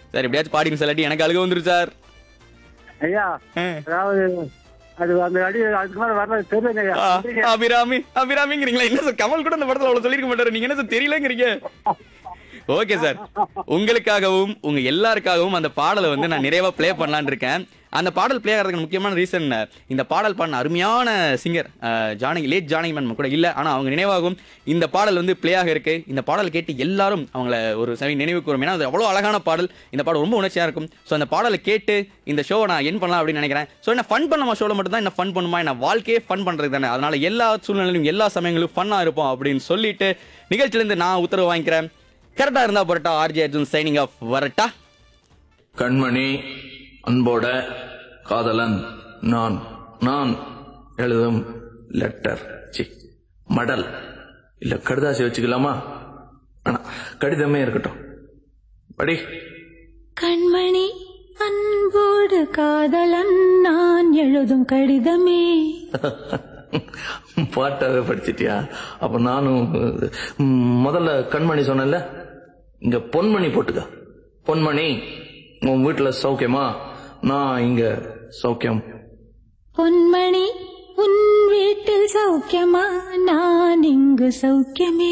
sir எப்படியாச்சும் பாடிங்க sir இல்லாட்டி எனக்கு அழுக வந்துரும் சார் ஐயா அதாவது அது அந்த அடி அதுக்கு மேல வரல தெரியலங்க ஐயா ஆ, அபிராமி அபிராமிங்கிறீங்களா என்ன சார் கமல் கூட அந்த படத்துல அவ்வளவு சொல்லிருக்க மாட்டாரு நீங்க என்ன சார் தெரியலங்கிறீங்க ஓகே சார் உங்களுக்காகவும் உங்க எல்லாருக்காகவும் அந்த பாடலை வந்து நான் நிறைவா ப்ளே பண்ணலாம்னு இருக்கேன் அந்த பாடல் ப்ளே ஆகிறதுக்கு முக்கியமான ரீசன் இந்த பாடல் பாடின அருமையான சிங்கர் ஜானகி லேட் ஜானகி மேன் கூட இல்ல ஆனா அவங்க நினைவாகவும் இந்த பாடல் வந்து ப்ளே ஆக இருக்கு இந்த பாடல் கேட்டு எல்லாரும் அவங்கள ஒரு சமயம் நினைவு கூறும் ஏன்னா அது அவ்வளவு அழகான பாடல் இந்த பாடல் ரொம்ப உணர்ச்சியா இருக்கும் ஸோ அந்த பாடலை கேட்டு இந்த ஷோவை நான் என் பண்ணலாம் அப்படின்னு நினைக்கிறேன் ஸோ என்ன ஃபன் பண்ண ஷோவில் மட்டும் தான் என்ன ஃபன் பண்ணுமா என்ன வாழ்க்கையே ஃபன் பண்றது தானே அதனால எல்லா சூழ்நிலையிலும் எல்லா சமயங்களும் ஃபன்னா இருப்போம் அப்படின்னு சொல்லிட்டு நிகழ்ச்சியிலேருந்து நான் உத்தரவு வாங்கிக்கிறேன் கரெக்டா இருந்தா போறட்டா ஆர்ஜி அர்ஜுன் சைனிங் ஆஃப் வரட்டா கண்மணி அன்போட காதலன் நான் நான் எழுதும் லெட்டர் சி மடல் இல்ல கடுதாசி வச்சுக்கலாமா ஆனா கடிதமே இருக்கட்டும் படி கண்மணி அன்போடு காதலன் நான் எழுதும் கடிதமே பாட்டாவே படிச்சிட்டியா அப்ப நானும் ம், முதல்ல கண்மணி சொன்னேன்ல இங்க பொன்மணி போட்டுக்க பொன்மணி உன் வீட்டுல சௌக்கியமா நான் இங்க சௌக்கியம் பொன்மணி உன் வீட்டில் சௌக்கியமா நான் இங்கு சௌக்கியமே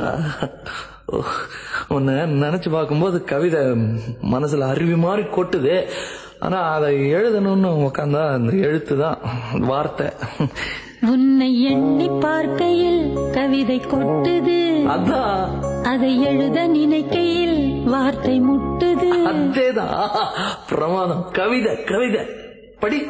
உன்னை நினைச்சு பார்க்கும்போது கவிதை மனசுல அருவி மாதிரி கொட்டுது ஆனா அதை எழுதணும்னு உக்காந்தா அந்த எழுத்து தான் வார்த்தை உன்னை எண்ணி பார்க்கையில் கவிதை கொட்டுது அதான் அதை எழுத நினைக்கையில் வார்த்தை முட்டுது அதேதான் பிரமாதம் கவிதை கவிதை படி